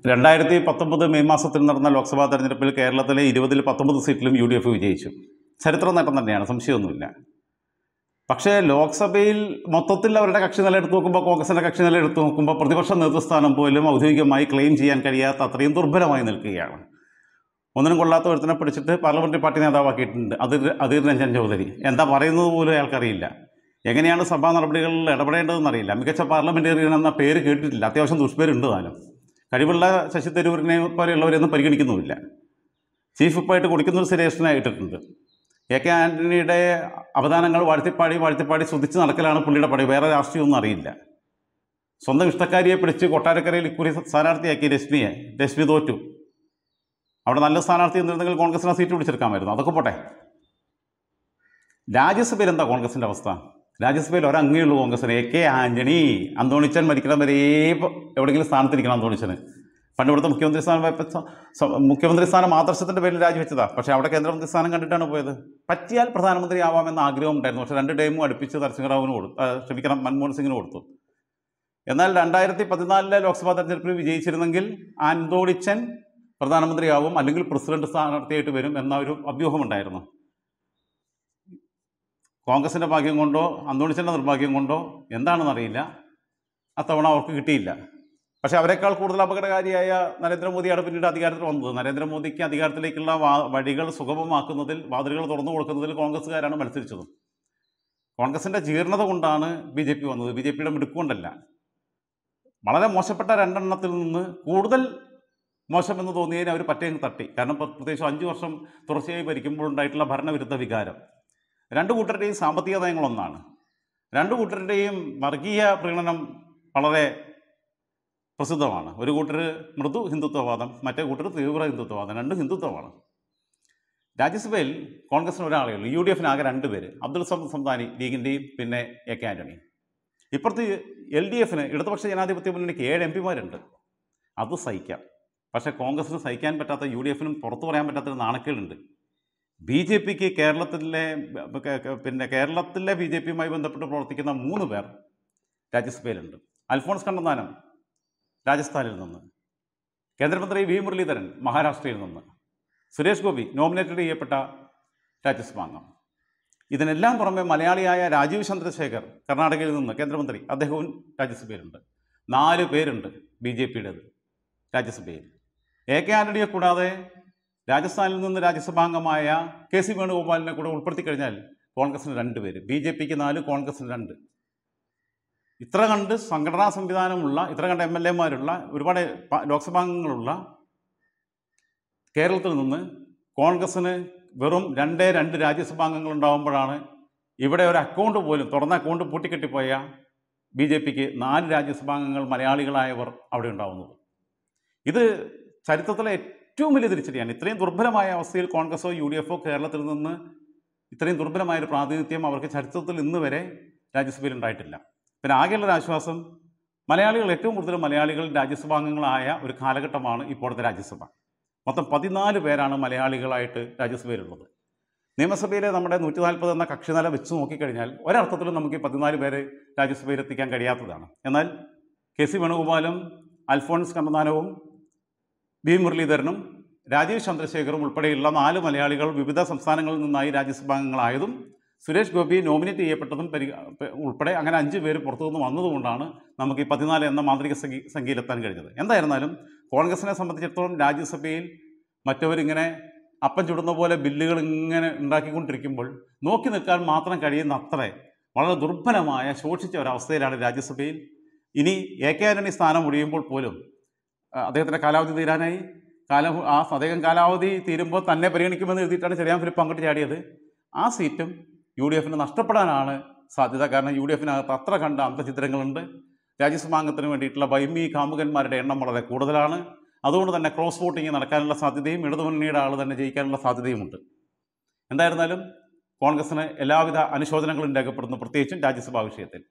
രണ്ടായിരത്തി പത്തൊമ്പത് മെയ് മാസത്തിൽ നടന്ന ലോക്സഭാ തെരഞ്ഞെടുപ്പിൽ കേരളത്തിലെ ഇരുപതിൽ പത്തൊമ്പത് സീറ്റിലും യു ഡി എഫ് വിജയിച്ചു ചരിത്ര നേട്ടം തന്നെയാണ് സംശയമൊന്നുമില്ല പക്ഷേ ലോക്സഭയിൽ മൊത്തത്തിൽ അവരുടെ കക്ഷി നില എടുത്ത് നോക്കുമ്പോൾ കോൺഗ്രസിൻ്റെ കക്ഷി നില എടുത്ത് നോക്കുമ്പോൾ പ്രതിപക്ഷ നേതൃസ്ഥാനം പോലും ഔദ്യോഗികമായി ക്ലെയിം ചെയ്യാൻ കഴിയാത്ത അത്രയും ദുർബലമായി നിൽക്കുകയാണ് ഒന്നിനും കൊള്ളാത്ത ഒരുത്തിനെ പിടിച്ചിട്ട് പാർലമെൻ്ററി പാർട്ടി നേതാവാക്കിയിട്ടുണ്ട് അതിർ അധീർ രഞ്ജൻ ചൗധരി എന്താ പറയുന്നത് പോലും അയാൾക്കറിയില്ല എങ്ങനെയാണ് സഭാ നടപടികളിൽ ഇടപെടേണ്ടതെന്ന് അറിയില്ല മികച്ച പാർലമെൻറ്റേറിയൻ എന്ന പേര് കേട്ടിട്ടില്ല അത്യാവശ്യം ദുഷ്പേരുണ്ട് താനും കഴിവുള്ള ശശി തരൂരിനെ പോലെയുള്ളവരെയൊന്നും പരിഗണിക്കുന്നുമില്ല ചീഫ് വിപ്പായിട്ട് കുടിക്കുന്നൊരു സുരേഷിനെ ഇട്ടിട്ടുണ്ട് എ കെ ആൻ്റണിയുടെ അവദാനങ്ങൾ വാഴ്ത്തിപ്പാടി വാഴ്ത്തിപ്പാടി ശ്രദ്ധിച്ച് നടക്കലാണ് പുള്ളിയുടെ പണി വേറെ രാഷ്ട്രീയമൊന്നും അറിയില്ല സ്വന്തം ഇഷ്ടക്കാരിയെ പിടിച്ച് കൊട്ടാരക്കരയിൽ ഇക്കുറി സ്ഥാനാർത്ഥിയാക്കി രശ്മിയെ രശ്മി തോറ്റു അവിടെ നല്ല സ്ഥാനാർത്ഥി എന്നിരുന്നെങ്കിൽ കോൺഗ്രസിനെ സീറ്റ് പിടിച്ചെടുക്കാമായിരുന്നു അതൊക്കെ പോട്ടെ രാജ്യസഭയിൽ എന്താ കോൺഗ്രസിൻ്റെ അവസ്ഥ രാജ്യസഭയിൽ ഒരംഗേ ഉള്ളൂ കോൺഗ്രസിന് എ കെ ആന്റണി അന്തോണിച്ചൻ മരിക്കണം വരെ ഇപ്പൊ എവിടെയെങ്കിലും സ്ഥാനത്തിരിക്കണം അന്തോണിച്ചന് പണ്ട് ഇവിടുത്തെ മുഖ്യമന്ത്രി സ്ഥാനം പോയപ്പോൾ സ- സ- മുഖ്യമന്ത്രി സ്ഥാനം ആദർശത്തിൻ്റെ പേരിൽ രാജിവെച്ചതാ പക്ഷേ അവിടെ കേന്ദ്രമന്ത്രി സ്ഥാനം കണ്ടിട്ടാണ് പോയത് പറ്റിയാൽ പ്രധാനമന്ത്രി ആവാമെന്ന ആഗ്രഹം ഉണ്ടായിരുന്നു പക്ഷേ രണ്ട് ടൈമും അടുപ്പിച്ച് നരസിംഹറാവുവിന് കൊടുത്തു ആ, ക്ഷമിക്കണം മൻമോഹൻ സിംഗിന് കൊടുത്തു എന്നാൽ രണ്ടായിരത്തി പതിനാലിലെ ലോക്സഭാ തെരഞ്ഞെടുപ്പിൽ വിജയിച്ചിരുന്നെങ്കിൽ അന്തോണിച്ചൻ പ്രധാനമന്ത്രിയാവും അല്ലെങ്കിൽ പ്രസിഡന്റ് സ്ഥാനാർത്ഥിയായിട്ട് വരും എന്ന ഒരു അഭ്യൂഹമുണ്ടായിരുന്നു കോൺഗ്രസിൻ്റെ ഭാഗ്യം കൊണ്ടോ അന്തോണിച്ചൻ്റെ നിർഭാഗ്യം കൊണ്ടോ എന്താണെന്നറിയില്ല അത്തവണ അവർക്ക് കിട്ടിയില്ല പക്ഷേ അവരെക്കാൾ കൂടുതൽ അപകടകാരിയായ നരേന്ദ്രമോദിയാണ് പിന്നീട് അധികാരത്തിൽ വന്നത് നരേന്ദ്രമോദിക്ക് അധികാരത്തിലേക്കുള്ള വാ വഴികൾ സുഗമമാക്കുന്നതിൽ വാതിലുകൾ തുറന്നു കൊടുക്കുന്നതിൽ കോൺഗ്രസ്സുകാരാണ് മത്സരിച്ചതും കോൺഗ്രസിൻ്റെ ജീർണത കൊണ്ടാണ് ബി ജെ പി വന്നത് ബി ജെ പിയുടെ മിടുക്കുകൊണ്ടല്ല വളരെ മോശപ്പെട്ട രണ്ടെണ്ണത്തിൽ നിന്ന് കൂടുതൽ മോശമെന്ന് തോന്നിയതിന് അവർ പറ്റേങ്ങ് തട്ടി കാരണം പ്ര- പ്രത്യേകിച്ച് അഞ്ച് വർഷം തുടർച്ചയായി ഭരിക്കുമ്പോൾ ഉണ്ടായിട്ടുള്ള ഭരണവിരുദ്ധ വികാരം രണ്ട് കൂട്ടരുടെയും സാമ്പത്തിക നയങ്ങളൊന്നാണ് രണ്ട് കൂട്ടരുടെയും വർഗീയ പ്രീണനം വളരെ പ്രസിദ്ധമാണ് ഒരു കൂട്ടർ മൃദു ഹിന്ദുത്വവാദം മറ്റേ കൂട്ടർ തീവ്ര ഹിന്ദുത്വവാദം രണ്ടും ഹിന്ദുത്വമാണ് രാജ്യസഭയിൽ കോൺഗ്രസിന് ഒരാളേ ഉള്ളൂ യു ഡി എഫിന് ആകെ രണ്ട് പേര് അബ്ദുൾ സമദ് സംതാനി ലീഗിൻ്റെയും പിന്നെ എ കെ ആൻ്റണി ഇപ്പുറത്ത് എൽ ഡി എഫിന് ഇടതുപക്ഷ ജനാധിപത്യ മുന്നണിക്ക് ഏഴ് എം പിമാരുണ്ട് അത് സഹിക്കാം പക്ഷേ കോൺഗ്രസിന് സഹിക്കാൻ പറ്റാത്ത യു ഡി എഫിനും പുറത്തു പറയാൻ പറ്റാത്തൊരു നാണക്കേടുണ്ട് ബി ജെ പിക്ക് കേരളത്തിലെ ബ- കേ- കേ- പിന്നെ കേരളത്തിലെ ബി ജെ പിയുമായി ബന്ധപ്പെട്ട് പ്രവർത്തിക്കുന്ന മൂന്ന് പേർ രാജ്യസഭയിലുണ്ട് അൽഫോൺസ് കണ്ണന്താനം രാജസ്ഥാനിൽ നിന്ന് കേന്ദ്രമന്ത്രി വി മുരളീധരൻ മഹാരാഷ്ട്രയിൽ നിന്ന് സുരേഷ് ഗോപി നോമിനേറ്റഡ് ചെയ്യപ്പെട്ട രാജ്യസഭാംഗം ഇതിനെല്ലാം പുറമെ മലയാളിയായ രാജീവ് ചന്ദ്രശേഖർ കർണാടകയിൽ നിന്ന് കേന്ദ്രമന്ത്രി അദ്ദേഹവും രാജ്യസഭയിലുണ്ട് നാല് പേരുണ്ട് ബി ജെ പിയുടേത് രാജ്യസഭയിൽ എ കെ ആന്റണിയെ കൂടാതെ രാജസ്ഥാനിൽ നിന്ന് രാജ്യസഭാംഗമായ കെ സി വേണുഗോപാലിനെ കൂടെ ഉൾപ്പെടുത്തി കഴിഞ്ഞാൽ കോൺഗ്രസിന് രണ്ട് പേര് ബി ജെ പിക്ക് നാല് കോൺഗ്രസിന് രണ്ട് ഇത്ര കണ്ട് സംഘടനാ സംവിധാനമുള്ള ഇത്ര കണ്ട് എം എൽ എമാരുള്ള ഒരുപാട് പ- ലോക്സഭാംഗങ്ങളുള്ള കേരളത്തിൽ നിന്ന് കോൺഗ്രസ്സിന് വെറും രണ്ടേ രണ്ട് രാജ്യസഭാംഗങ്ങൾ ഉണ്ടാകുമ്പോഴാണ് ഇവിടെ ഒരു അക്കൗണ്ട് പോലും തുറന്ന അക്കൗണ്ട് പൂട്ടിക്കെട്ടിപ്പോയ ബി ജെ പിക്ക് നാല് രാജ്യസഭാംഗങ്ങൾ മലയാളികളായവർ അവിടെ ഉണ്ടാവുന്നത് ഇത് ചരിത്രത്തിലെ ഏറ്റവും വലിയ തിരിച്ചടിയാണ് ഇത്രയും ദുർബലമായ അവസ്ഥയിൽ കോൺഗ്രസോ യു ഡി എഫോ കേരളത്തിൽ നിന്ന് ഇത്രയും ദുർബലമായ ഒരു പ്രാതിനിധ്യം അവർക്ക് ചരിത്രത്തിൽ ഇന്ന് വരെ രാജ്യസഭയിൽ ഉണ്ടായിട്ടില്ല പിന്നെ ആകെയുള്ളൊരു ആശ്വാസം മലയാളികൾ ഏറ്റവും കൂടുതൽ മലയാളികൾ രാജ്യസഭാംഗങ്ങളായ ഒരു കാലഘട്ടമാണ് ഇപ്പോഴത്തെ രാജ്യസഭ മൊത്തം പതിനാല് പേരാണ് മലയാളികളായിട്ട് രാജ്യസഭയിലുള്ളത് നിയമസഭയിലെ നമ്മുടെ നൂറ്റി നാൽപ്പത് എന്ന കക്ഷിനില വെച്ച് നോക്കിക്കഴിഞ്ഞാൽ ഒരർത്ഥത്തിലും നമുക്ക് ഈ പതിനാല് പേരെ രാജ്യസഭയിൽ എത്തിക്കാൻ കഴിയാത്തതാണ് എന്നാൽ കെ സി വേണുഗോപാലും അൽഫോൺസ് കണ്ണന്താനവും വി മുരളീധരനും രാജീവ് ചന്ദ്രശേഖറും ഉൾപ്പെടെയുള്ള നാല് മലയാളികൾ വിവിധ സംസ്ഥാനങ്ങളിൽ നിന്നായി രാജ്യസഭാംഗങ്ങളായതും സുരേഷ് ഗോപി നോമിനേറ്റ് ചെയ്യപ്പെട്ടതും പരി ഉൾപ്പെടെ അങ്ങനെ അഞ്ച് പേര് പുറത്തുനിന്ന് വന്നതുകൊണ്ടാണ് നമുക്ക് ഈ പതിനാല് എന്ന മാന്ത്രിക സംഖ്യ സംഖ്യയിലെത്താൻ കഴിഞ്ഞത് എന്തായിരുന്നാലും കോൺഗ്രസിനെ സംബന്ധിച്ചിടത്തോളം രാജ്യസഭയിൽ മറ്റവരിങ്ങനെ അപ്പം ചുടുന്ന പോലെ ബില്ലുകൾ ഇങ്ങനെ ഉണ്ടാക്കിക്കൊണ്ടിരിക്കുമ്പോൾ നോക്കി നിൽക്കാൻ മാത്രം കഴിയുന്ന അത്രേ വളരെ ദുർബലമായ ശോഷിച്ച ഒരവസ്ഥയിലാണ് രാജ്യസഭയിൽ ഇനി എ കെ ആന്റണി സ്ഥാനം ഒഴിയുമ്പോൾ പോലും ആ, അദ്ദേഹത്തിൻ്റെ കാലാവധി തീരാനായി കാലം ആ അദ്ദേഹം കാലാവധി തീരുമ്പോൾ തന്നെ പരിഗണിക്കുമെന്ന് എഴുതിയിട്ടാണ് ചെറിയാൻ ഫിലിപ്പ് അങ്ങോട്ട് ചാടിയത് ആ സീറ്റും യു ഡി എഫിന് നഷ്ടപ്പെടാനാണ് സാധ്യത കാരണം യു ഡി എഫിനകത്ത് അത്ര കണ്ട അന്തചിത്രങ്ങളുണ്ട് രാജ്യസഭാംഗത്തിന് വേണ്ടിയിട്ടുള്ള ഭൈമി കാമുകന്മാരുടെ എണ്ണം വളരെ കൂടുതലാണ് അതുകൊണ്ട് തന്നെ ക്രോസ് വോട്ടിംഗ് നടക്കാനുള്ള സാധ്യതയും ഇടതുമുന്നണിയുടെ ആൾ തന്നെ ജയിക്കാനുള്ള സാധ്യതയുമുണ്ട് എന്തായിരുന്നാലും കോൺഗ്രസിന് എല്ലാവിധ അനുശോചനങ്ങളും രേഖപ്പെടുന്നു പ്രത്യേകിച്ചും രാജ്യസഭാ വിഷയത്തിൽ